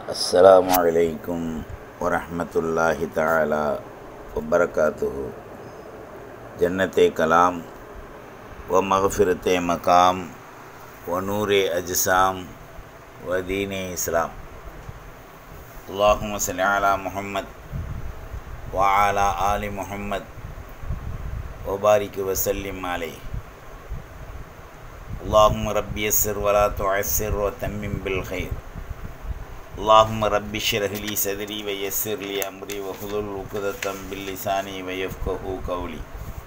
السلام عليكم ورحمة الله تعالى وبركاته جنت کلام و مغفرت مقام و نور اجسام و دین اسلام اللهم صل على محمد وعلى آل محمد وبارك وسلم عليه اللهم ربي يسر ولا تعسر وتمم بالخير اللهم رب اشرح لي صدري ويسر لي امري واحلل عقدة من لساني ويفقهوا قولي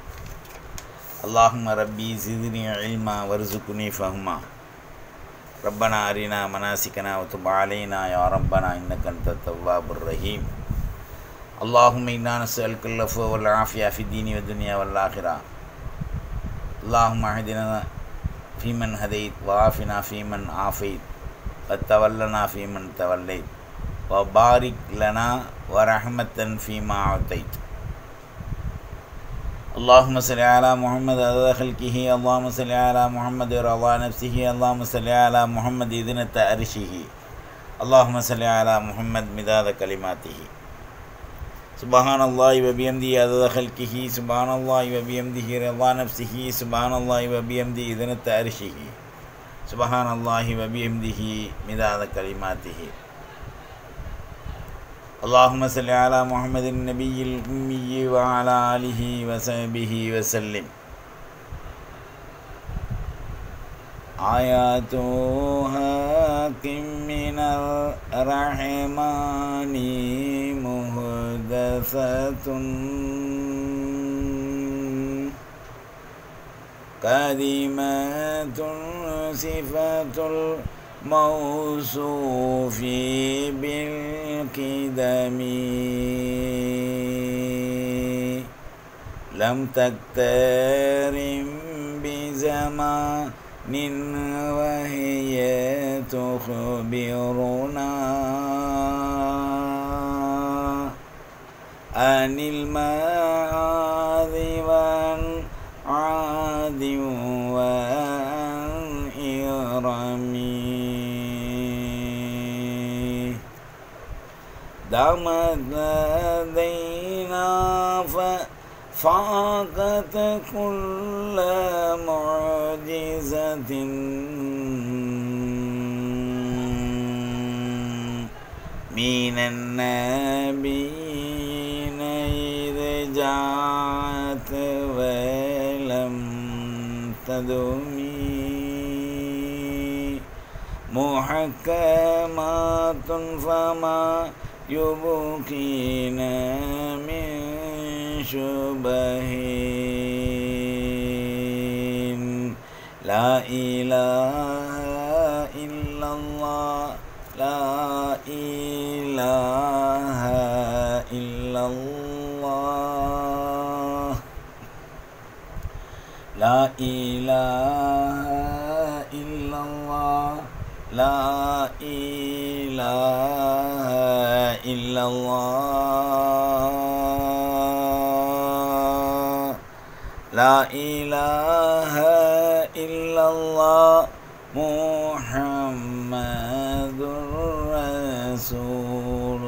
اللهم ربي زدني علما وارزقني فهما ربنا أرنا مناسكنا وتب علينا يا ربنا إنك أنت التواب الرحيم اللهم إنا نسألك العفو والعافية في الدين والدنيا والآخرة اللهم اهدنا فيمن هديت وعافنا فيمن عافيت وتولنا فيمن توليت وبارك لنا ورحمة فيما أعطيت اللهم صل على محمد عدد خلقه اللهم صل على محمد رضا نفسه اللهم صل على محمد إذنة أرشه اللهم صل على محمد مداد كلماته سبحان الله وبحمده عدد خلقه سبحان الله وبحمده رضا نفسه سبحان الله وبحمده إذنة أرشه سبحان الله وبحمده مداد كلماته اللهم صل على محمد النبي الأمي وعلى آله وصحبه وسلم آياتها كم من الرحمن مهدثة كلمات صفة الموصوف بالقدم لم تقترن بزمان وهي تخبرنا عن المعاذ والعاد وعن إرم دامت لدينا فاقت كل معجزة من النبيين إذ جاءت ولم تدمي محكمات فما يبكين من شبه لا إله إلا الله لا إله إلا الله لا إله إلا الله لا إله إلا الله لا إله إلا الله محمد رسول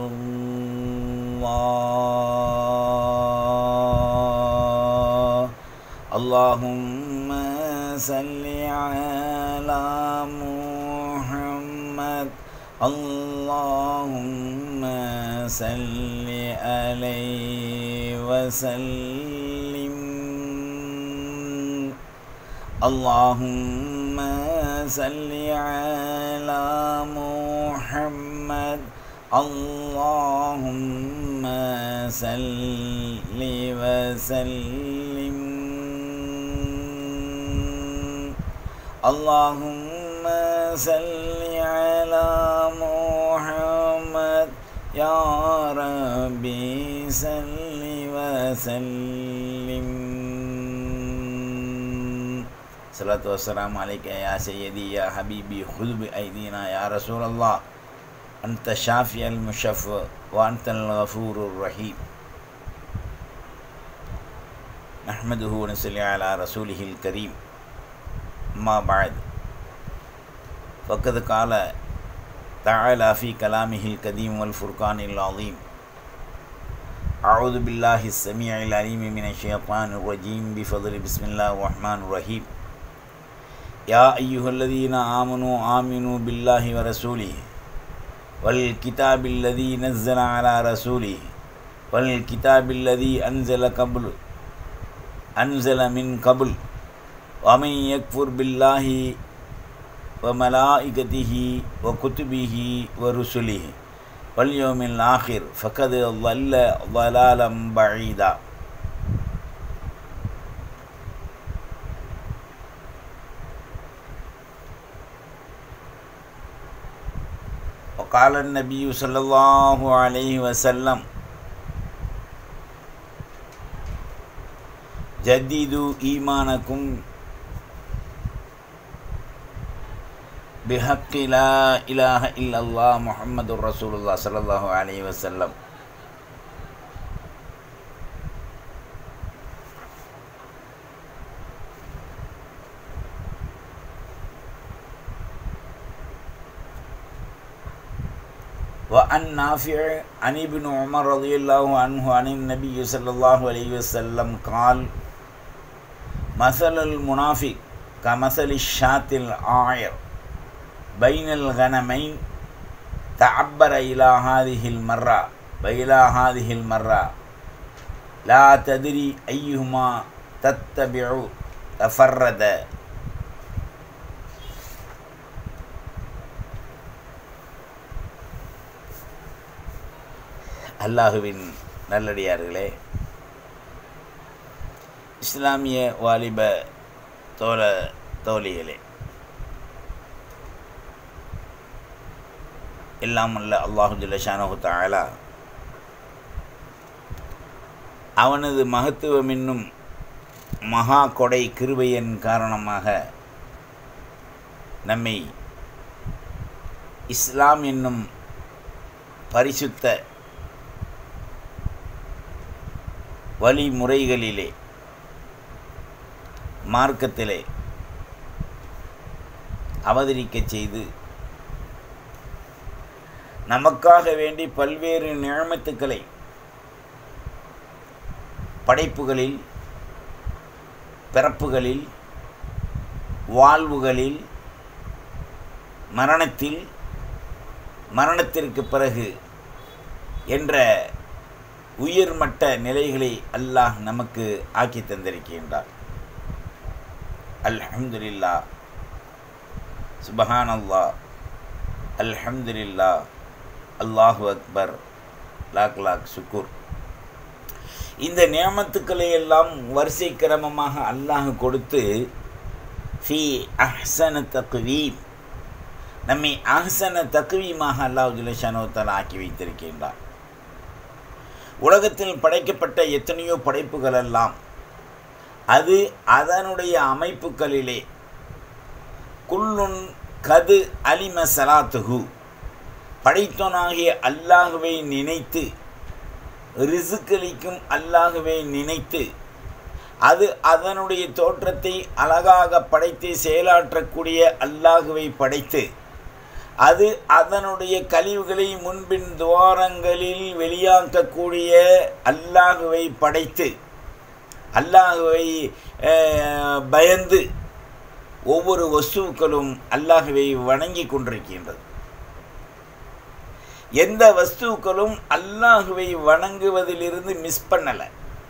الله اللهم صل على محمد اللهم صل عليه وسلم اللهم صل على محمد اللهم صل وسلم اللهم صل على محمد يا ربي صل وسلم صلاة والسلام عليك يا سيدي يا حبيبي خذ بأيدينا يا رسول الله أنت الشافي المشفى وأنت الغفور الرحيم نحمده ونصلي على رسوله الكريم أما بعد فقد قال تعالى في كلامه القديم والفرقان العظيم أعوذ بالله السميع العليم من الشيطان الرجيم بفضل بسم الله الرحمن الرحيم يا أيها الذين آمنوا آمنوا بالله ورسوله والكتاب الذي نزل على رسوله والكتاب الذي أنزل قبل أنزل من قبل ومن يكفر بالله وملائكته وكتبه ورسله واليوم الآخر فقد ضل ضلالا بعيدا وقال النبي صلى الله عليه وسلم جددوا إيمانكم بحق لا إله إلا الله محمد رسول الله صلى الله عليه وسلم وعن نافع عن ابن عمر رضي الله عنه عن النبي صلى الله عليه وسلم قال مثل المنافق كمثل الشاة العائر بين الغنمين تعبر إلى هذه المرة وإلى هذه المرة لا تدري أيهما تتبع تفرد அல்லாஹுவின் நல்லடியார்களே இஸ்லாமிய வாலிப தோழ தோழிகளே எல்லாம் அல்ல அல்லாஹு ஜல்லஷானு தாலா அவனது மகத்துவம் என்னும் மகா கொடை கிருபையின் காரணமாக நம்மை இஸ்லாம் என்னும் பரிசுத்த வழிமுறைகளிலே மார்க்கத்திலே அவதரிக்கச் செய்து நமக்காக வேண்டி பல்வேறு நியமத்துக்களை படைப்புகளில் பிறப்புகளில் வாழ்வுகளில் மரணத்தில் மரணத்திற்கு பிறகு என்ற உயர்மட்ட நிலைகளை அல்லாஹ் நமக்கு ஆக்கி தந்திருக்கின்றார் அல்ஹம்துலில்லா சுபஹான் அல்லா அல்ஹம்துலில்லா அல்லாஹு அக்பர் லாக் லாக் சுக்கூர் இந்த நியமத்துக்களை எல்லாம் வரிசை கிரமமாக அல்லாஹ் கொடுத்து ஃபி அஹ்சன தக்குவீம் நம்மை அஹ்சன தக்குவீமாக அல்லாஹ் ஜுலேஷானோத்தால் ஆக்கி வைத்திருக்கின்றார் உலகத்தில் படைக்கப்பட்ட எத்தனையோ படைப்புகள் எல்லாம் அது அதனுடைய அமைப்புகளிலே குல்லுன் கது அலிம சலாத்துகு படைத்தோனாகிய அல்லாஹுவை நினைத்து ரிசுக்களிக்கும் அல்லாஹுவை நினைத்து அது அதனுடைய தோற்றத்தை அழகாக படைத்து செயலாற்றக்கூடிய அல்லாஹுவை படைத்து அது அதனுடைய கழிவுகளை முன்பின் துவாரங்களில் வெளியாக்கக்கூடிய அல்லாஹுவை படைத்து அல்லாஹுவை பயந்து ஒவ்வொரு வஸ்துக்களும் அல்லாஹுவை வணங்கி கொண்டிருக்கின்றது எந்த வஸ்துக்களும் அல்லாஹுவை வணங்குவதிலிருந்து மிஸ் பண்ணலை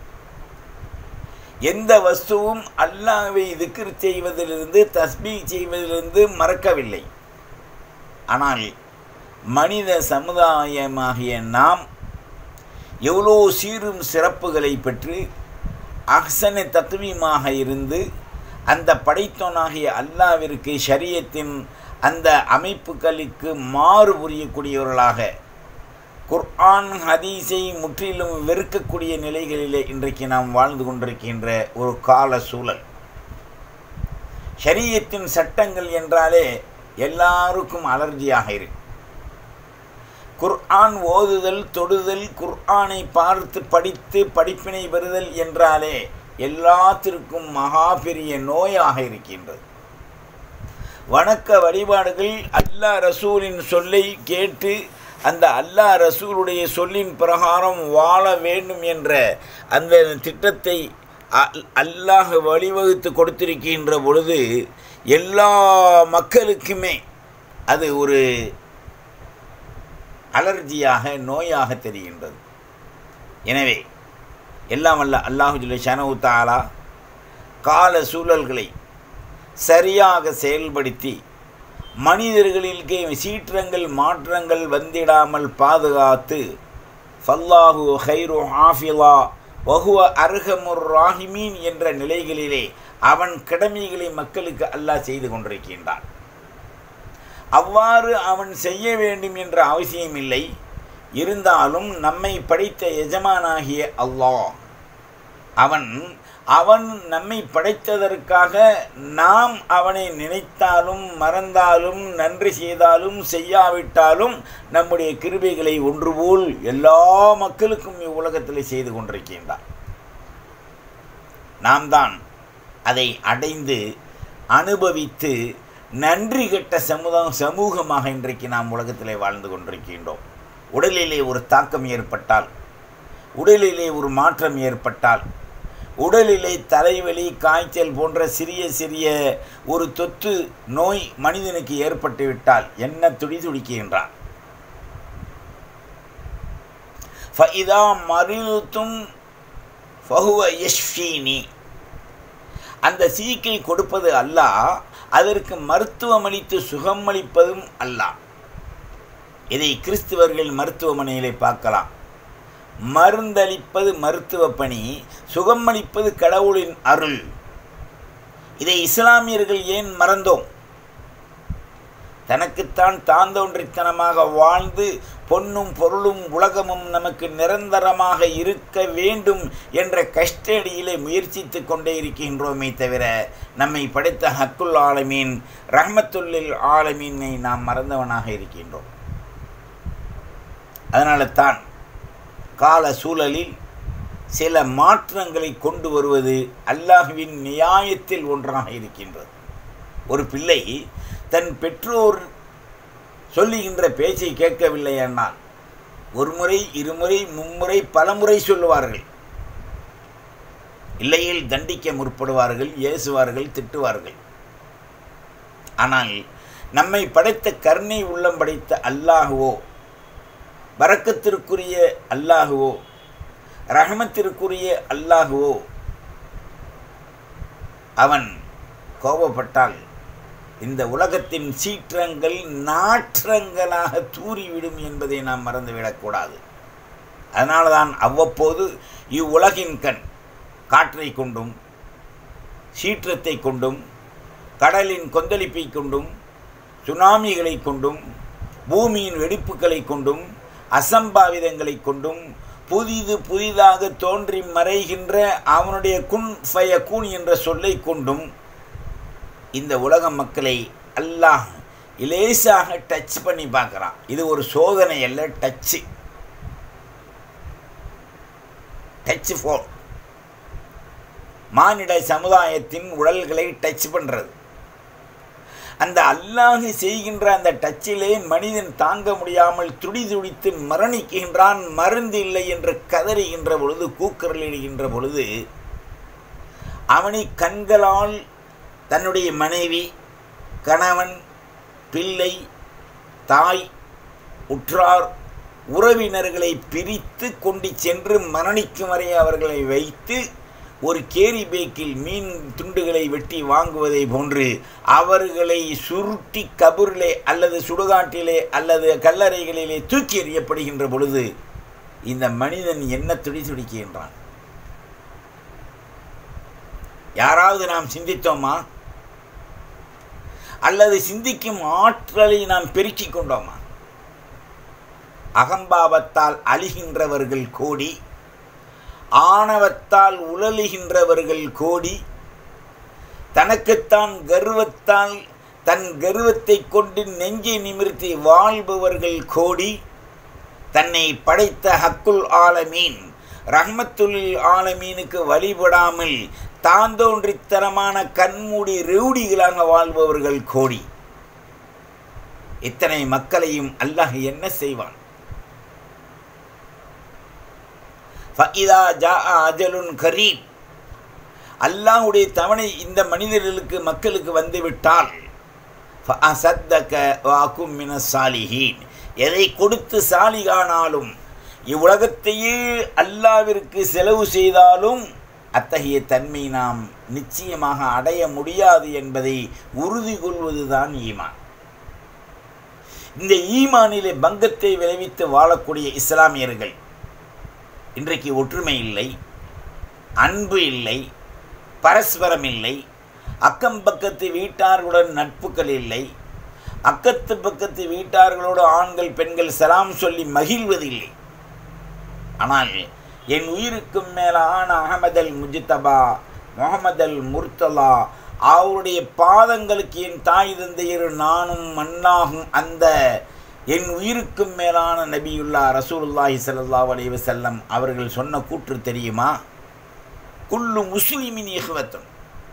எந்த வஸ்துவும் அல்லாஹுவை திக்ர் செய்வதிலிருந்து தஸ்பீ செய்வதிலிருந்து மறக்கவில்லை ஆனால் மனித சமுதாயமாகிய நாம் எவ்வளோ சீரும் சிறப்புகளை பெற்று அஹ்சன தத்துவீமாக இருந்து அந்த படைத்தோனாகிய அல்லாவிற்கு ஷரியத்தின் அந்த அமைப்புகளுக்கு மாறு புரியக்கூடியவர்களாக குர்ஆன் ஹதீஸை முற்றிலும் வெறுக்கக்கூடிய நிலைகளிலே இன்றைக்கு நாம் வாழ்ந்து கொண்டிருக்கின்ற ஒரு கால சூழல் ஷரியத்தின் சட்டங்கள் என்றாலே எல்லாருக்கும் அலர்ஜியாக இருக்கு குர்ஆன் ஓதுதல் தொடுதல் குர்ஆனை பார்த்து படித்து படிப்பினை பெறுதல் என்றாலே எல்லாத்திற்கும் மகா பெரிய நோயாக இருக்கின்றது வணக்க வழிபாடுகள் அல்லாஹ் ரசூலின் சொல்லை கேட்டு அந்த அல்லாஹ் ரசூலுடைய சொல்லின் பிரகாரம் வாழ வேண்டும் என்ற அந்த திட்டத்தை அல்- அல்லாஹ் வழிவகுத்து கொடுத்திருக்கின்ற பொழுது எல்லா மக்களுக்குமே அது ஒரு அலர்ஜியாக நோயாக தெரிகின்றது எனவே எல்லாம் வல்ல அல்லாஹு ஜல்ல ஷனவு தாலா கால சூழல்களை சரியாக செயல்படுத்தி மனிதர்களிலே சீற்றங்கள் மாற்றங்கள் வந்திடாமல் பாதுகாத்து ஃபல்லாஹு ஹைரு ஹாஃபிலா வஹுவ அர்ஹமுர் ராஹிமீன் என்ற நிலைகளிலே அவன் கடமைகளை மக்களுக்கு அல்லாஹ் செய்து கொண்டிருக்கின்றான் அவ்வாறு அவன் செய்ய வேண்டும் என்ற அவசியமில்லை இருந்தாலும் நம்மை படைத்த எஜமானாகிய அல்லாஹ் அவன் அவன் நம்மை படைத்ததற்காக நாம் அவனை நினைத்தாலும் மறந்தாலும் நன்றி செய்தாலும் செய்யாவிட்டாலும் நம்முடைய கிருபைகளை ஒன்றுபோல் எல்லா மக்களுக்கும் இவ்வுலகத்தில் செய்து கொண்டிருக்கின்றான் நாம் தான் அதை அடைந்து அனுபவித்து நன்றி கெட்ட சமுதாயம் சமூகமாக இன்றைக்கு நாம் உலகத்திலே வாழ்ந்து கொண்டிருக்கின்றோம் உடலிலே ஒரு தாக்கம் ஏற்பட்டால் உடலிலே ஒரு மாற்றம் ஏற்பட்டால் உடலிலே தலைவலி காய்ச்சல் போன்ற சிறிய சிறிய ஒரு தொத்து நோய் மனிதனுக்கு ஏற்பட்டு விட்டால் என்ன துடி துடிக்கின்றான் ஃபஇதா மறித்தும் ஃபஹுவ யஷ்ஃபீனி அந்த சீக்கை கொடுப்பது அல்லாஹ் அதற்கு மருத்துவம் அளித்து சுகமளிப்பதும் அல்லாஹ் இதை கிறிஸ்துவர்கள் மருத்துவமனையிலே பார்க்கலாம் மருந்தளிப்பது மருத்துவ பணி சுகமளிப்பது கடவுளின் அருள் இதை இஸ்லாமியர்கள் ஏன் மறந்தோம் தனக்குத்தான் தாந்தோன்றித்தனமாக வாழ்ந்து பொன்னும் பொருளும் உலகமும் நமக்கு நிரந்தரமாக இருக்க வேண்டும் என்ற கஷ்டடியிலே முயற்சித்து கொண்டே இருக்கின்றோமே தவிர நம்மை படைத்த ஹக்குல் ஆலமீன் ரஹ்மத்துல்லில் ஆலமீனை நாம் மறந்தவனாக இருக்கின்றோம் அதனால தான் கால சூழலில் சில மாற்றங்களை கொண்டு வருவது அல்லாஹுவின் நியாயத்தில் ஒன்றாக இருக்கின்றது ஒரு பிள்ளை தன் பெற்றோர் சொல்லுகின்ற பேச்சை கேட்கவில்லை என்னால் ஒரு முறை இருமுறை மும்முறை பலமுறை சொல்லுவார்கள் இல்லையில் தண்டிக்க முற்படுவார்கள் ஏசுவார்கள் திட்டுவார்கள் ஆனால் நம்மை படைத்த கருணை உள்ளம் படைத்த அல்லாஹுவோ வரக்கத்திற்குரிய அல்லாஹுவோ ரஹமத்திற்குரிய அல்லாஹுவோ அவன் கோபப்பட்டால் இந்த உலகத்தின் சீற்றங்கள் நாற்றங்களாக தூறிவிடும் என்பதை நாம் மறந்துவிடக்கூடாது அதனால தான் அவ்வப்போது இவ்வுலகின் கண் காற்றை கொண்டும் சீற்றத்தை கொண்டும் கடலின் கொந்தளிப்பை கொண்டும் சுனாமிகளை கொண்டும் பூமியின் வெடிப்புகளை கொண்டும் அசம்பாவிதங்களை கொண்டும் புதிது புதிதாக தோன்றி மறைகின்ற அவனுடைய குன் ஃபய கூன் என்ற சொல்லை கொண்டும் இந்த உலக மக்களை அல்லாஹ் இலேசாக டச் பண்ணி பார்க்குறான் இது ஒரு சோதனை அல்ல டச்சு டச் ஃபோன் மானிட சமுதாயத்தின் உடல்களை டச் பண்ணுறது அந்த அல்லாஹ் செய்கின்ற அந்த டச்சிலே மனிதன் தாங்க முடியாமல் துடி துடித்து மரணிக்கின்றான் மருந்து இல்லை என்று கதறுகின்ற பொழுது கூக்குரலிடுகின்ற பொழுது அவனை கண்களால் தன்னுடைய மனைவி கணவன் பிள்ளை தாய் உற்றார் உறவினர்களை பிரித்து கொண்டு சென்று மரணிக்கும் வரை அவர்களை வைத்து ஒரு கேரி பேக்கில் மீன் துண்டுகளை வெட்டி வாங்குவதை போன்று அவர்களை சுருட்டி கபூரிலே அல்லது சுடுகாட்டிலே அல்லது கல்லறைகளிலே தூக்கி எறியப்படுகின்ற பொழுது இந்த மனிதன் என்ன துடி துடிக்கின்றான் யாராவது நாம் சிந்தித்தோமா அல்லது சிந்திக்கும் ஆற்றலை நாம் பெருக்கிக் கொண்டோமா அகம்பாவத்தால் அழிகின்றவர்கள் கோடி ஆணவத்தால் உழலுகின்றவர்கள் கோடி தனக்குத்தான் கர்வத்தால் தன் கர்வத்தை கொண்டு நெஞ்சை நிமிர்த்தி வாழ்பவர்கள் கோடி தன்னை படைத்த ஹக்குல் ஆலமீன் ரஹ்மத்துல் ஆலமீனுக்கு வழிபடாமல் தாந்தோன்றித்தனமான கண்மூடி ரெவுடிகளாக வாழ்பவர்கள் கோடி இத்தனை மக்களையும் அல்லாஹ் என்ன செய்வான் ஃபஇதா ஜா அஜலுன் கரீம் அல்லாஹ்வுடைய தவணை இந்த மனிதர்களுக்கு மக்களுக்கு வந்துவிட்டால் ஃபஅசத்தக வாக்கும் மின சாலிஹீன் எதை கொடுத்து சாலிகானாலும் இவ்வுலகத்தையே அல்லாவிற்கு செலவு செய்தாலும் அத்தகைய தன்மை நாம் நிச்சயமாக அடைய முடியாது என்பதை உறுதி கொள்வதுதான் ஈமான் இந்த ஈமானிலே பங்கத்தை விளைவித்து வாழக்கூடிய இஸ்லாமியர்கள் இன்றைக்கு ஒற்றுமை இல்லை அன்பு இல்லை பரஸ்பரம் இல்லை அக்கம் பக்கத்து வீட்டார்களுடன் நட்புகள் இல்லை அக்கத்து பக்கத்து வீட்டார்களோடு ஆண்கள் பெண்கள் சலாம் சொல்லி மகிழ்வதில்லை ஆனால் என் உயிருக்கும் மேலான அகமதல் முஜித்தபா முகமதல் முர்த்தலா அவருடைய பாதங்களுக்கு என் தாய் தந்தையர் நானும் மண்ணாகும் அந்த என் உயிருக்கும் மேலான நபியுல்லா ரசூலுல்லாஹி ஸல்லல்லாஹு அலைஹி வஸல்லம் அவர்கள் சொன்ன கூற்று தெரியுமா குல்லு முஸ்லிமின் இஹ்வத்தும்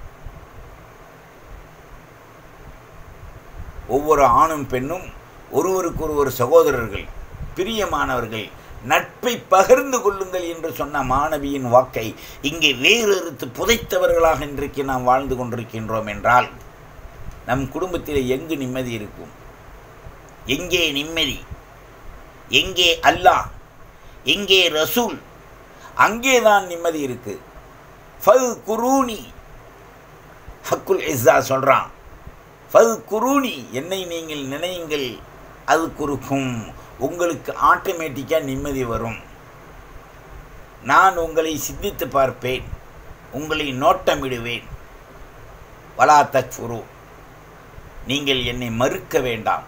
ஒவ்வொரு ஆணும் பெண்ணும் ஒருவருக்கொருவர் சகோதரர்கள் பிரியமானவர்கள் நட்பை பகிர்ந்து கொள்ளுங்கள் என்று சொன்ன மாணவியின் வாக்கை இங்கே வேறறுத்து புதைத்தவர்களாக இன்றைக்கு நாம் வாழ்ந்து கொண்டிருக்கின்றோம் என்றால் நம் குடும்பத்தில் எங்கு நிம்மதி இருக்கும் எங்கே நிம்மதி எங்கே அல்லாஹ் எங்கே ரசூல் அங்கே தான் நிம்மதி இருக்கு ஃபல் குரூனி ஹக்குல் இஸ்ஸா சொல்கிறான் ஃபல் குரூனி என்னை நீங்கள் நினையுங்கள் அது குறுக்கும் உங்களுக்கு ஆட்டோமேட்டிக்காக நிம்மதி வரும் நான் உங்களை சிந்தித்து பார்ப்பேன் உங்களை நோட்டமிடுவேன் வலா தக்ஃபுரு நீங்கள் என்னை மறுக்க வேண்டாம்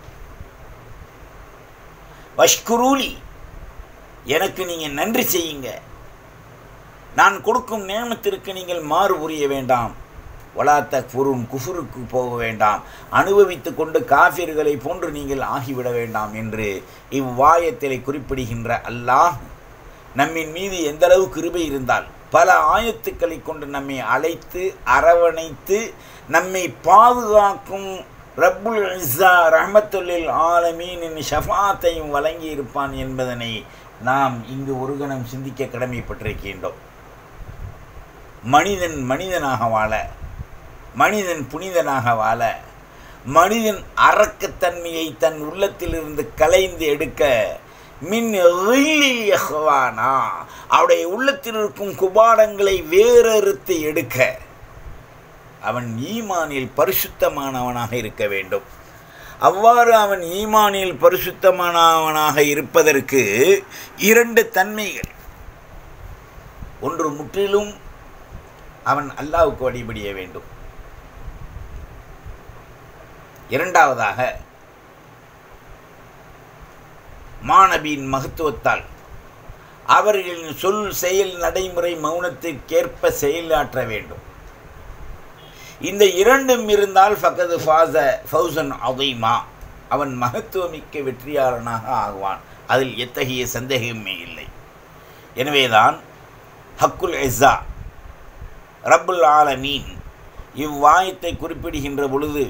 வஷ்குரூலி எனக்கு நீங்கள் நன்றி செய்யுங்க நான் கொடுக்கும் நேமத்திற்கு நீங்கள் மாறு புரிய வேண்டாம் வலாத்த குரும் குஃபுருக்கு போக வேண்டாம் அனுபவித்து கொண்டு காஃபிர்களை போன்று நீங்கள் ஆகிவிட வேண்டாம் என்று இவ்வாயத்திலே குறிப்பிடுகின்ற அல்லாஹ் நம்மின் மீது எந்த அளவு கிருபை இருந்தால் பல ஆயத்துக்களை கொண்டு நம்மை அழைத்து அரவணைத்து நம்மை பாதுகாக்கும் ரப்புல் இஸ்ஸா ரஹமத்துல்லில் ஆலமீனின் ஷஃபாத்தையும் வழங்கி இருப்பான் என்பதனை நாம் இங்கு ஒரு கணம் சிந்திக்க கடமைப்பட்டிருக்கின்றோம் மனிதன் மனிதனாக வாழ மனிதன் புனிதனாக வாழ மனிதன் அரக்கத்தன்மையை தன் உள்ளத்திலிருந்து கலைந்து எடுக்க மின் யஹ்வானா அவருடைய உள்ளத்தில் இருக்கும் குபாடங்களை வேறறுத்து எடுக்க அவன் ஈமானில் பரிசுத்தமானவனாக இருக்க வேண்டும் அவ்வாறு அவன் ஈமானில் பரிசுத்தமானவனாக இருப்பதற்கு இரண்டு தன்மைகள் ஒன்று முற்றிலும் அவன் அல்லாவுக்கு வழிபடிய வேண்டும் இரண்டாவதாக மாணவியின் மகத்துவத்தால் அவர்களின் சொல் செயல் நடைமுறை மௌனத்திற்கேற்ப செயலாற்ற வேண்டும் இந்த இரண்டும் இருந்தால் ஃபகது ஃபாச ஃபௌசன் அதைமா அவன் மகத்துவமிக்க வெற்றியாளனாக ஆகுவான் அதில் எத்தகைய சந்தேகமே இல்லை எனவேதான் ஹக்குல் எஸ்ஸா ரப்புல் ஆலமீன் இவ்வாயத்தை குறிப்பிடுகின்ற பொழுது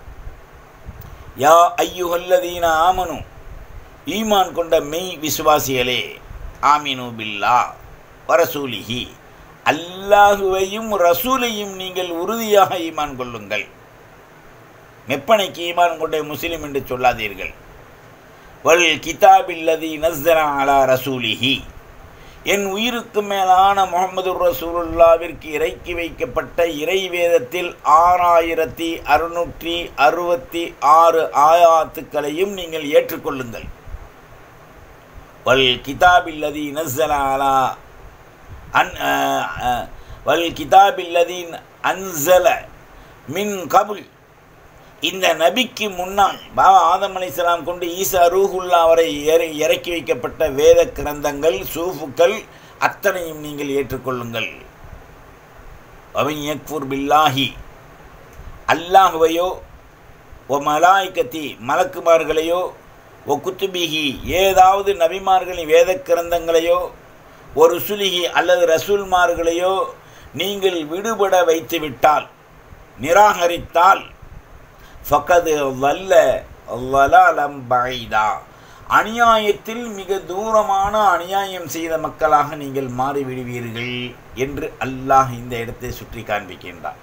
யா ஐயுகல்லதீன ஆமனு ஈமான் கொண்ட மெய் விசுவாசிகளே ஆமினு பில்லா வரசூலிஹி அல்லாஹுவையும் ரசூலையும் நீங்கள் உறுதியாக ஈமான் கொள்ளுங்கள் மெப்பனைக்கு ஈமான் கொண்ட முஸ்லிம் என்று சொல்லாதீர்கள் வல் கிதாபில்லதி நஸ்ஸரா அலா ரசூலிஹி என் உயிருக்கு மேலான முகமது ரசூலுல்லாவிற்கு இறக்கி வைக்கப்பட்ட இறை வேதத்தில் ஆறாயிரத்தி அறுநூற்றி அறுபத்தி ஆறு ஆயாத்துக்களையும் நீங்கள் ஏற்றுக்கொள்ளுங்கள் வல் கிதாபில்லதி நஸ்ஸலா அலா அன் வல் கிதாபில்லதீன் அன்சல மின் கபுல் இந்த நபிக்கு முன்னால் பாபா ஆதம் அலிஸ்லாம் கொண்டு ஈசா ரூஹுல்லா அவரை இறக்கி வைக்கப்பட்ட வேத கிரந்தங்கள் சூஃபுக்கள் அத்தனையும் நீங்கள் ஏற்றுக்கொள்ளுங்கள் அவன் யக்ஃபுர் பில்லாஹி அல்லாஹுவையோ ஓ மலாய்கத்தி மலக்குமார்களையோ ஓ குத்துபிஹி ஏதாவது நபிமார்களின் வேத கிரந்தங்களையோ ஒரு சுலிகி அல்லது ரசூல்மார்களையோ நீங்கள் விடுபட வைத்து விட்டால் நிராகரித்தால் ஃபக்கது வல்ல லலாலம் பைதா அநியாயத்தில் மிக தூரமான அநியாயம் செய்த மக்களாக நீங்கள் மாறிவிடுவீர்கள் என்று அல்லாஹ் இந்த இடத்தை சுற்றி காண்பிக்கின்றார்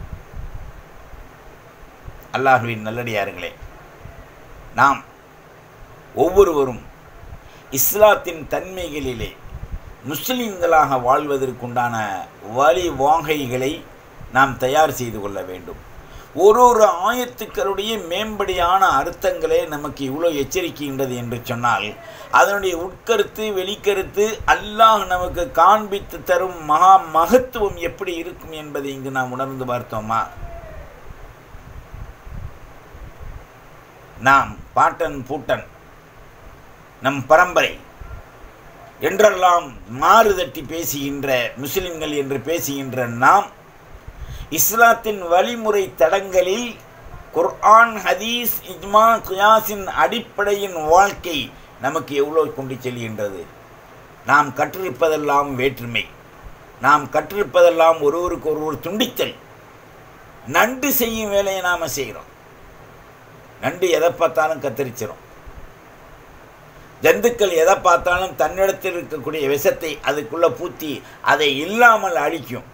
அல்லாஹுவின் நல்லடியார்களே நாம் ஒவ்வொருவரும் இஸ்லாத்தின் தன்மைகளிலே முஸ்லிம்களாக வாழ்வதற்குண்டான வழி வாகைகளை நாம் தயார் செய்து கொள்ள வேண்டும் ஒரு ஒரு ஆயத்துக்களுடைய மேம்படியான அர்த்தங்களே நமக்கு இவ்வளோ எச்சரிக்கின்றது என்று சொன்னால் அதனுடைய உட்கருத்து வெளிக்கருத்து அல்லாஹ் நமக்கு காண்பித்து தரும் மகா மகத்துவம் எப்படி இருக்கும் என்பதை இங்கு நாம் உணர்ந்து பார்த்தோமா நாம் பாட்டன் பூட்டன் நம் பரம்பரை என்றெல்லாம் மாறுதட்டி பேசுகின்ற முஸ்லிம்கள் என்று பேசுகின்ற நாம் இஸ்லாத்தின் வழிமுறை தடங்களில் குர்ஆன் ஹதீஸ் இஜ்மா குயாஸின் அடிப்படையின் வாழ்க்கை நமக்கு எவ்வளோ கொண்டு செல்கின்றது நாம் கற்றிருப்பதெல்லாம் வேற்றுமை நாம் கற்றிருப்பதெல்லாம் ஒருவருக்கு ஒருவர் துண்டித்தல் நண்டு செய்யும் வேலையை நாம் செய்கிறோம் நண்டு எதை பார்த்தாலும் கத்தரிச்சிடும் ஜந்துக்கள் எதை பார்த்தாலும் தன்னிடத்தில் இருக்கக்கூடிய விஷத்தை அதுக்குள்ளே பூத்தி அதை இல்லாமல் அழிக்கும்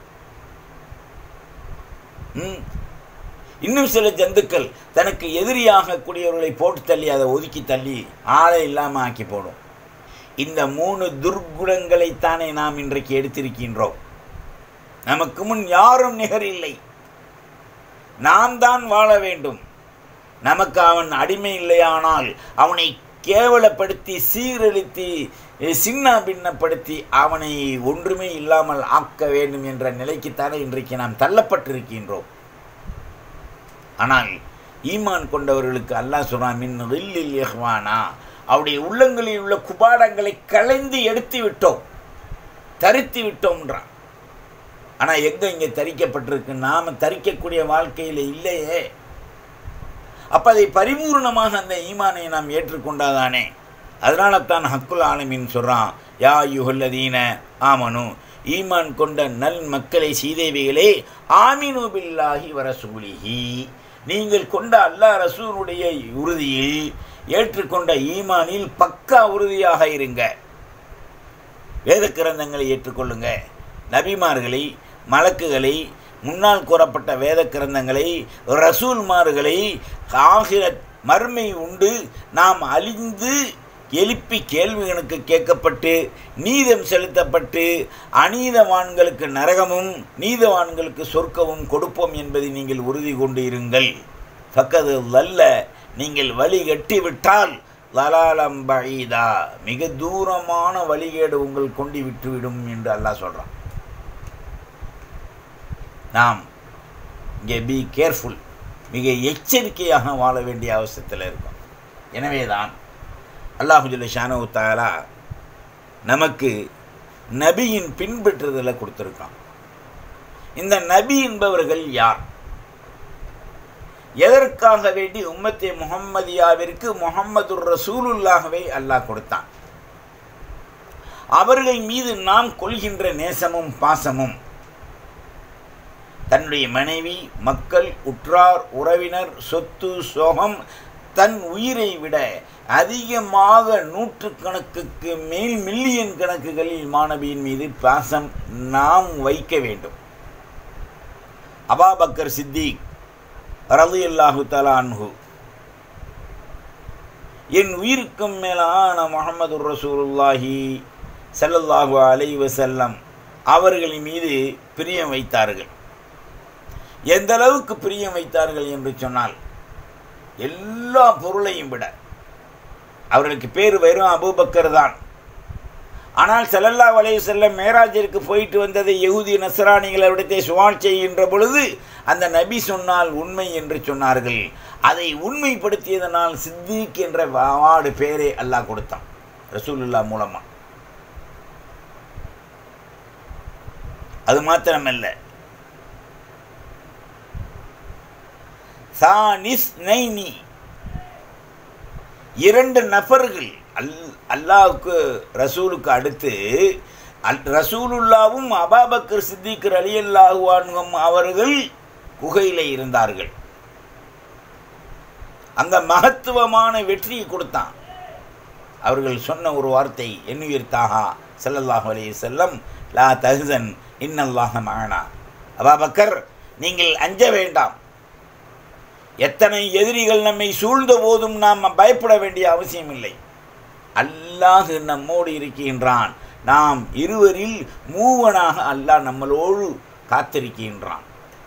ம். இன்னும் சில ஜந்துக்கள் தனக்கு எதிரியாக கூடியவர்களை போட்டு தள்ளி அதை ஒதுக்கி தள்ளி ஆளை இல்லாமல் ஆக்கி போடும் இந்த மூணு துர்க்குணங்களைத்தானே நாம் இன்றைக்கு எடுத்திருக்கின்றோம் நமக்கு முன் யாரும் நிகர் இல்லை நாம் தான் வாழ வேண்டும் நமக்கு அவன் அடிமை இல்லையானால் அவனை கேவலப்படுத்தி சீரழித்து சின்ன பின்னப்படுத்தி அவனை ஒன்றுமே இல்லாமல் ஆக்க வேண்டும் என்ற நிலைக்குத்தானே இன்றைக்கு நாம் தள்ளப்பட்டிருக்கின்றோம் ஆனால் ஈமான் கொண்டவர்களுக்கு அல்லாஹ் சொல்றான் மின் ரில்லில் யஹ்வானா அவருடைய உள்ளங்களில் உள்ள குபாடங்களை களைந்து எடுத்து விட்டோம் தரித்து விட்டோம்ன்றான் ஆனால் எங்கே இங்கே தரிக்கப்பட்டிருக்கு நாம் தரிக்கக்கூடிய வாழ்க்கையில் இல்லையே அப்போ அதை பரிபூர்ணமாக அந்த ஈமானை நாம் ஏற்றுக்கொண்டாதானே அதனால தான் ஹக்குல் ஆலமின் சொல்கிறான் யா யுகல்லதீன ஆமனு ஈமான் கொண்ட நல் மக்களை சீதேவிகளே ஆமினு பில்லாஹி வரசூலிஹி நீங்கள் கொண்ட அல்லாஹ் ரசூலுடைய உறுதியில் ஏற்றுக்கொண்ட ஈமானில் பக்கா உறுதியாக இருங்க வேத கிரந்தங்களை ஏற்றுக்கொள்ளுங்க நபிமார்களை மலக்குகளை முன்னால் கூறப்பட்ட வேத கிரந்தங்களை ரசூல்மார்களை ஆகிரத் மர்மை உண்டு நாம் அழிந்து எழுப்பி கேள்விகளுக்கு கேட்கப்பட்டு நீதம் செலுத்தப்பட்டு அநீதவான்களுக்கு நரகமும் நீதவான்களுக்கு சொர்க்கமும் கொடுப்போம் என்பதை நீங்கள் உறுதி கொண்டு இருங்கள் பக்கது அல்ல நீங்கள் வழி கட்டிவிட்டால் லலாலம் பஈதா மிக தூரமான வழிகேடு உங்கள் கொண்டு விட்டுவிடும் என்று அல்லாஹ் சொல்கிறான் நாம் இங்கே பி கேர்ஃபுல் மிக எச்சரிக்கையாக வாழ வேண்டிய அவசியத்தில் இருக்கும் எனவே தான் அல்லாஹுஜுல்ல ஷானு தாலா நமக்கு நபியின் பின்பற்றுதலை கொடுத்துருக்கான் இந்த நபி என்பவர்கள் யார் எதற்காக வேண்டி உம்மத்தே முகம்மதியாவிற்கு முகம்மது ரசூலுல்லாகவே அல்லாஹ் கொடுத்தான் அவர்கள் மீது நாம் கொள்கின்ற நேசமும் பாசமும் தன்னுடைய மனைவி மக்கள் உற்றார் உறவினர் சொத்து சோகம் தன் உயிரை விட அதிகமாக நூற்றுக்கணக்குக்கு மேல் மில்லியன் கணக்குகளில் மாணவியின் மீது பாசம் நாம் வைக்க வேண்டும் அபாபக்கர் சித்திக் ரலி அல்லாஹு தலான்ஹு என் உயிருக்கும் மேலான முகமது ரசூலுல்லாஹி ஸல்லல்லாஹு அலைஹி வஸல்லம் அவர்களின் மீது பிரியம் வைத்தார்கள் எந்த அளவுக்கு பிரியம் வைத்தார்கள் என்று சொன்னால் எல்லா பொருளையும் விட அவர்களுக்கு பேர் வெறும் அபூபக்கர் தான் ஆனால் செல்லல்லா வலைய செல்ல மேராஜிற்கு போயிட்டு வந்ததை யகுதி நசராணிகள் அவரிடத்தை சுவால் செய்கின்ற பொழுது அந்த நபி சொன்னால் உண்மை என்று சொன்னார்கள் அதை உண்மைப்படுத்தியதனால் சித்திக் என்ற வாடு பேரை அல்லாஹ் கொடுத்தான் ரசூலுல்லா மூலமா அது மாத்திரமல்ல சானிஸ் நைனி இரண்டு நபர்கள் அல் அல்லாவுக்கு ரசூலுக்கு அடுத்து அல் ரசூலுல்லாவும் அபாபக்கர் சித்திகர் அலி அல்லாஹுவான்கம் அவர்கள் குகையில் இருந்தார்கள் அங்க மகத்துவமான வெற்றியை கொடுத்தான் அவர்கள் சொன்ன ஒரு வார்த்தை என்னுயிர் தாகா ஸல்லல்லாஹு அலைஹி செல்லம் லா தஹ்சன் இன்னல்லாஹ மஅனா அபாபக்கர் நீங்கள் அஞ்ச வேண்டாம் எத்தனை எதிரிகள் நம்மை சூழ்ந்த போதும் நாம் பயப்பட வேண்டிய அவசியம் இல்லை அல்லாஹ் நம்மோடு இருக்கின்றான் நாம் இருவரில் மூவனாக அல்லாஹ் நம்மளோடு காத்திருக்கின்றான்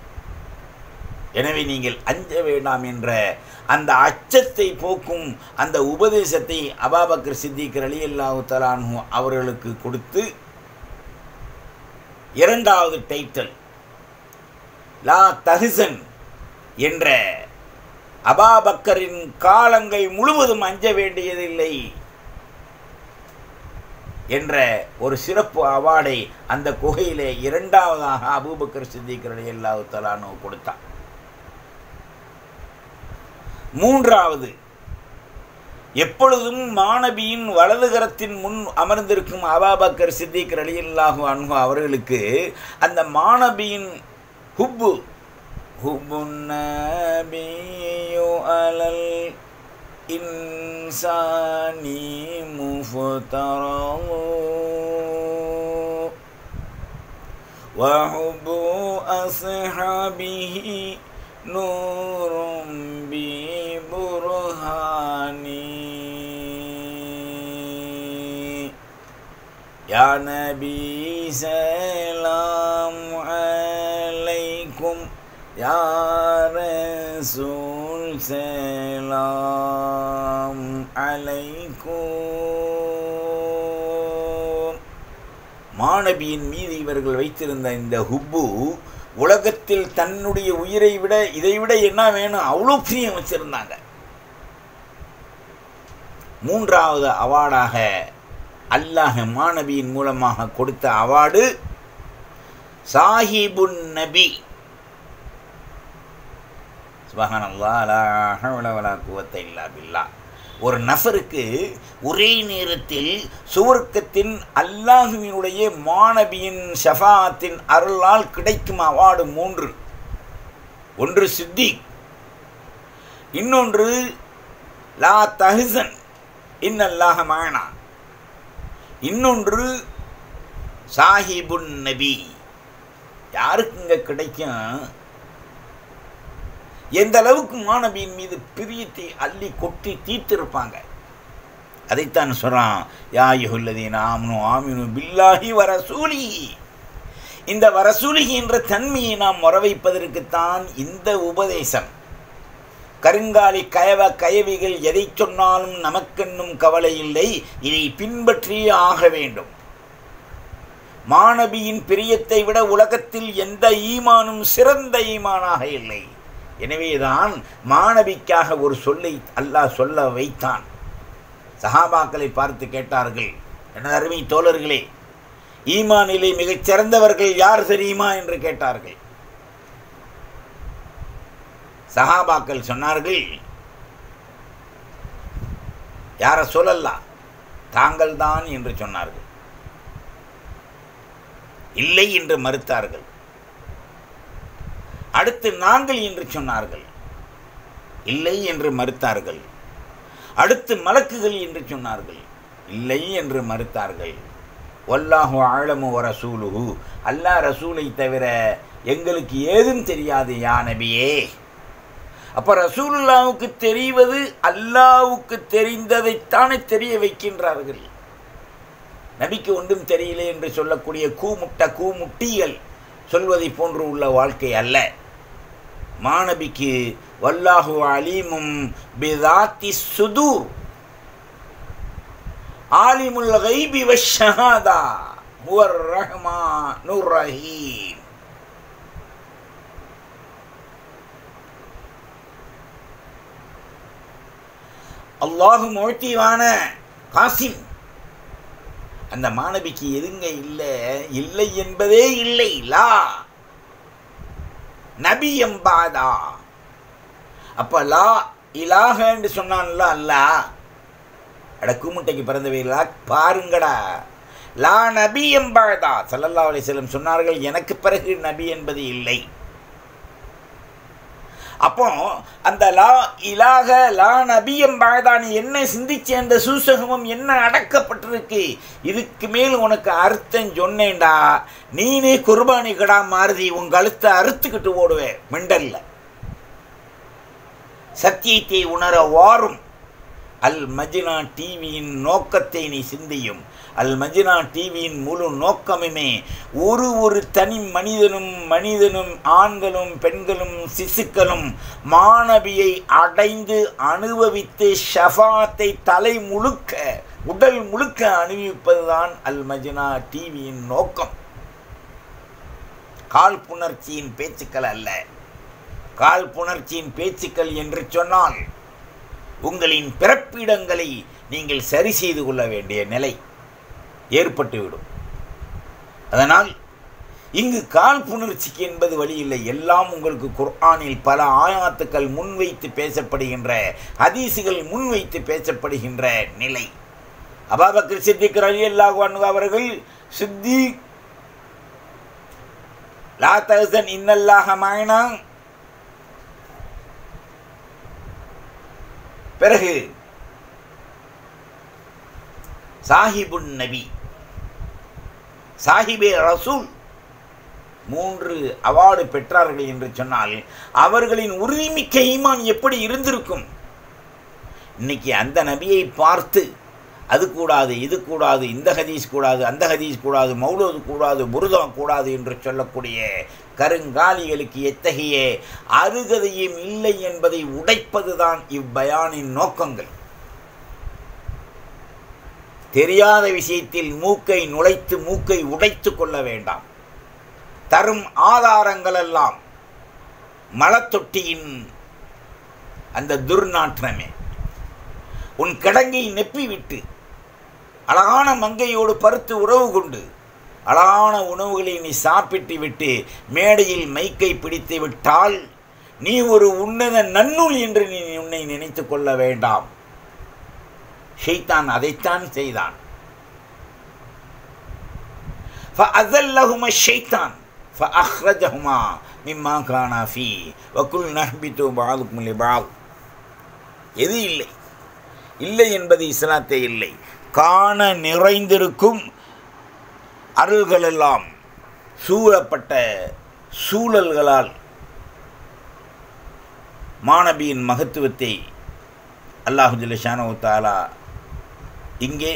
எனவே நீங்கள் அஞ்ச வேண்டாம் என்ற அந்த அச்சத்தை போக்கும் அந்த உபதேசத்தை அபாபக்கர் சித்திகர் அலி அல்லாஹு தலானு அவர்களுக்கு கொடுத்து இரண்டாவது டைட்டில் லா தஹிசன் என்ற அபாபக்கரின் காலங்கள் முழுவதும் அஞ்ச வேண்டியதில்லை என்ற ஒரு சிறப்பு அவார்டை அந்த குகையிலே இரண்டாவதாக அபூபக்கர் சித்திகர் அலி அல்லாஹு தலானு கொடுத்தான் மூன்றாவது எப்பொழுதும் மாணவியின் வலதுகரத்தின் முன் அமர்ந்திருக்கும் அபாபக்கர் சித்திக் ரலியல்லாஹு அன்ஹு அவர்களுக்கு அந்த மாணவியின் ஹுப்பு ஹுபுன்னபியு அலல் இன்சானி முஃப்தரவு وحب أصحابه نور ببرهان يا نبي سلام عليكم يا رسول سلام عليكم மாணவியின் மீது இவர்கள் வைத்திருந்த இந்த ஹுப்பு உலகத்தில் தன்னுடைய உயிரை விட இதை விட என்ன வேணும் அவ்வளோ பிரியம் வச்சிருந்தாங்க மூன்றாவது அவார்டாக அல்லாஹ் மாணவியின் மூலமாக கொடுத்த அவார்டு சாஹிபுன் நபி சுபஹான் அல்லா குவத்தை இல்லா பில்லா ஒரு நபருக்கு ஒரே நேரத்தில் சுவர்க்கத்தின் அல்லாஹுவினுடைய மாணவியின் ஷஃபாத்தின் அருளால் கிடைக்கும் அவார்டு மூன்று ஒன்று சித்திக் இன்னொன்று லா தஹசன் இன்னல்லாஹ மானா இன்னொன்று சாஹிபுன் நபி யாருக்குங்க கிடைக்கும் எந்த அளவுக்கு மாணவியின் மீது பிரியத்தை அள்ளி கொட்டி தீர்த்திருப்பாங்க அதைத்தான் சொல்றான் யாயுல்லதீன் ஆம்னு ஆமினு பில்லாஹி வரசூலி இந்த வரசூலிகி என்ற தன்மையை நாம் வரவைப்பதற்குத்தான் இந்த உபதேசம் கருங்காலி கயவ கயவிகள் எதை சொன்னாலும் நமக்கென்னும் கவலை இல்லை இதை பின்பற்றியே ஆக வேண்டும் மாணவியின் பிரியத்தை விட உலகத்தில் எந்த ஈமானும் சிறந்த ஈமானாக இல்லை எனவேதான் மாணவிக்காக ஒரு சொல்லை அல்லாஹ் சொல்ல வைத்தான் சஹாபாக்களை பார்த்து கேட்டார்கள் எனது அருமை தோழர்களே ஈமானிலே மிகச் சிறந்தவர்கள் யார் தெரியுமா என்று கேட்டார்கள் சஹாபாக்கள் சொன்னார்கள் யார சொல்லலாம் தாங்கள் தான் என்று சொன்னார்கள் இல்லை என்று மறுத்தார்கள் அடுத்து நாங்கள் என்று சொன்னார்கள் இல்லை என்று மறுத்தார்கள் அடுத்து மலக்குகள் என்று சொன்னார்கள் இல்லை என்று மறுத்தார்கள் ஒல்லாஹு ஆழமு ரசூலுஹு அல்லா ரசூலை தவிர எங்களுக்கு ஏதும் தெரியாது யா நபியே அப்போ ரசூலுல்லாவுக்கு தெரிவது அல்லாவுக்கு தெரிந்ததைத்தானே தெரிய வைக்கின்றார்கள் நபிக்கு ஒன்றும் தெரியல என்று சொல்லக்கூடிய கூமுட்ட கூமுட்டிகள் சொல்வதை போன்று உள்ள வாழ்க்கை அல்ல மாணபிக்கு வல்லாஹு அலீமும் பிதாத்தி சுதூர் ஆலிமுல் கைபி வஷஹாதா ஹுவர் ரஹ்மானுர் ரஹீம் அல்லாஹு மோட்டிவான காசிம் அந்த மாணவிக்கு எதுங்க இல்லை இல்லை என்பதே இல்லை லா நபி எம்பாதா அப்ப லா இலாக என்று சொன்னான்ல அல்லா அட கூமுட்டைக்கு பிறந்தவைகளா பாருங்கடா லா நபி எம்பாதா சல்லல்லா அலிஸ்லம் சொன்னார்கள் எனக்கு பிறகு நபி என்பது இல்லை அப்போ அந்த லா இலாக லா நபியம் பாகதானி என்ன சிந்திச்சு அந்த சூசகமும் என்ன அடக்கப்பட்டிருக்கு இதுக்கு மேல் உனக்கு அர்த்தம் சொன்னேன்டா நீனே குர்பானி கடா மாறுதி உன் கழுத்தை அறுத்துக்கிட்டு ஓடுவேன் மிண்டல்ல சத்தியத்தை உணர வாரும் அல் மஜினா டிவியின் நோக்கத்தை நீ சிந்தியும் அல் மஜினா டிவியின் முழு நோக்கமுமே ஒரு ஒரு தனி மனிதனும் மனிதனும் ஆண்களும் பெண்களும் சிசுக்களும் மாணவியை அடைந்து அனுபவித்து ஷஃபாத்தை தலை முழுக்க உடல் முழுக்க அனுபவிப்பதுதான் அல் மஜினா டிவியின் நோக்கம் காழ்ப்புணர்ச்சியின் பேச்சுக்கள் அல்ல காழ்ப்புணர்ச்சியின் பேச்சுக்கள் என்று சொன்னால் உங்களின் பிறப்பிடங்களை நீங்கள் சரி செய்து கொள்ள வேண்டிய நிலை ஏற்பட்டுவிடும் அதனால் இங்கு காழ்ப்புணர்ச்சிக்கு என்பது வழி இல்லை எல்லாம் உங்களுக்கு குர்ஆனில் பல ஆயாத்துக்கள் முன்வைத்து பேசப்படுகின்ற ஹதீசுகள் முன்வைத்து பேசப்படுகின்ற நிலை அபாபக்கர் சித்திக் அலி அல்லாஹ் அவர்கள் சித்தி லா தஹசன் இன்னல்லாஹ மாயனா பிறகு சாஹிபுன் நபி சாஹிபே ரசூல் மூன்று அவார்டு பெற்றார்கள் என்று சொன்னால் அவர்களின் உறுதிமிக்க ஈமான் எப்படி இருந்திருக்கும் இன்னைக்கு அந்த நபியை பார்த்து அது கூடாது இது கூடாது இந்த ஹதீஸ் கூடாது அந்த ஹதீஸ் கூடாது மௌலோது கூடாது புருதம் கூடாது என்று சொல்லக்கூடிய கருங்காலிகளுக்கு எத்தகைய அருகதையும் இல்லை என்பதை உடைப்பதுதான் இவ்வயானின் நோக்கங்கள் தெரியாத விஷயத்தில் மூக்கை நுழைத்து மூக்கை உடைத்து கொள்ள வேண்டாம் தரும் ஆதாரங்கள் எல்லாம் மலத்தொட்டியின் அந்த துர்நாற்றமே உன் கிடங்கை நெப்பிவிட்டு அழகான மங்கையோடு பருத்து உறவு கொண்டு அழகான உணவுகளை நீ சாப்பிட்டு விட்டு மேடையில் மைக்கை பிடித்து விட்டால் நீ ஒரு உன்னத நன்னூல் என்று நீ உன்னை நினைத்து கொள்ள வேண்டாம் ஷெய்தான் அதைத்தான் செய்தான் فأذلهما الشيطان فأخرجهما مما كان فيه وقلنا اهبطوا بعضكم لبعض எது இல்லை இல்லை என்பது இஸ்லாத்தே இல்லை காண நிறைந்திருக்கும் அருள்களெல்லாம் சூழப்பட்ட சூழல்களால் மாணவியின் மகத்துவத்தை அல்லாஹு ஜல்லஷானு தாலா இங்கே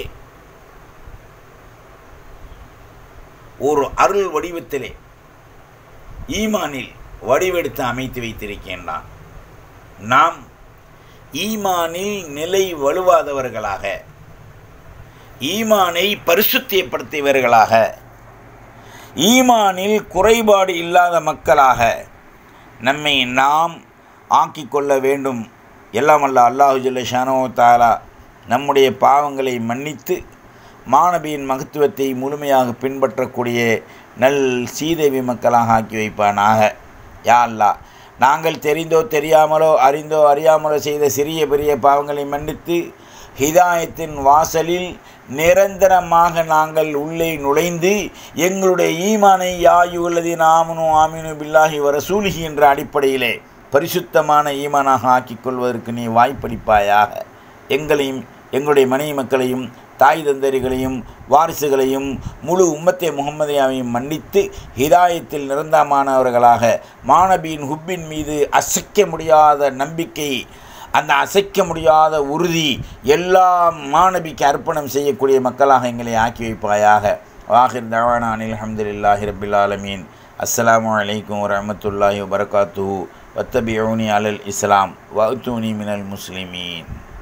ஒரு அருள் வடிவத்திலே ஈமானில் வடிவெடுத்து அமைத்து வைத்திருக்கின்றான் நாம் ஈமானில் நிலை வலுவாதவர்களாக ஈமானை பரிசுத்தியப்படுத்தியவர்களாக ஈமானில் குறைபாடு இல்லாத மக்களாக நம்மை நாம் ஆக்கிக் கொள்ள வேண்டும் எல்லாமல்ல அல்லாஹு ஜல்லஷானோ தாலா நம்முடைய பாவங்களை மன்னித்து மாணவியின் மகத்துவத்தை முழுமையாக பின்பற்றக்கூடிய நல் சீதேவி மக்களாக ஆக்கி வைப்பானாக யா அல்லா நாங்கள் தெரிந்தோ தெரியாமலோ அறிந்தோ அறியாமலோ செய்த சிறிய பெரிய பாவங்களை மன்னித்து ஹிதாயத்தின் வாசலில் நிரந்தரமாக நாங்கள் உள்ளே நுழைந்து எங்களுடைய ஈமானை யாயுள்ளதி நாமனு ஆமினு பில்லாஹி வர சூலிகி என்ற அடிப்படையிலே பரிசுத்தமான ஈமானாக ஆக்கிக் கொள்வதற்கு நீ வாய்ப்பளிப்பாயாக எங்களையும் எங்களுடைய மனைவி மக்களையும் தாய் தந்தரிகளையும் வாரிசுகளையும் முழு உம்மத்தே முகம்மதியாவையும் மன்னித்து ஹிதாயத்தில் நிரந்தரமானவர்களாக மாணபியின் ஹுப்பின் மீது அசைக்க முடியாத நம்பிக்கை அந்த அசைக்க முடியாத உறுதி எல்லா மாணபிக்கு அர்ப்பணம் செய்யக்கூடிய மக்களாக எங்களை ஆக்கி வைப்பாயாக வாஹிர் தவானா அனில் அஹமதுல்லாஹி ரபில் ஆலமீன் அஸ்ஸலாமு அலைக்கும் வரமத்துல்லாஹி வபரகாத்து வத்தபியூனி அலல் இஸ்லாம் வஅத்தூனி மினல் முஸ்லிமீன்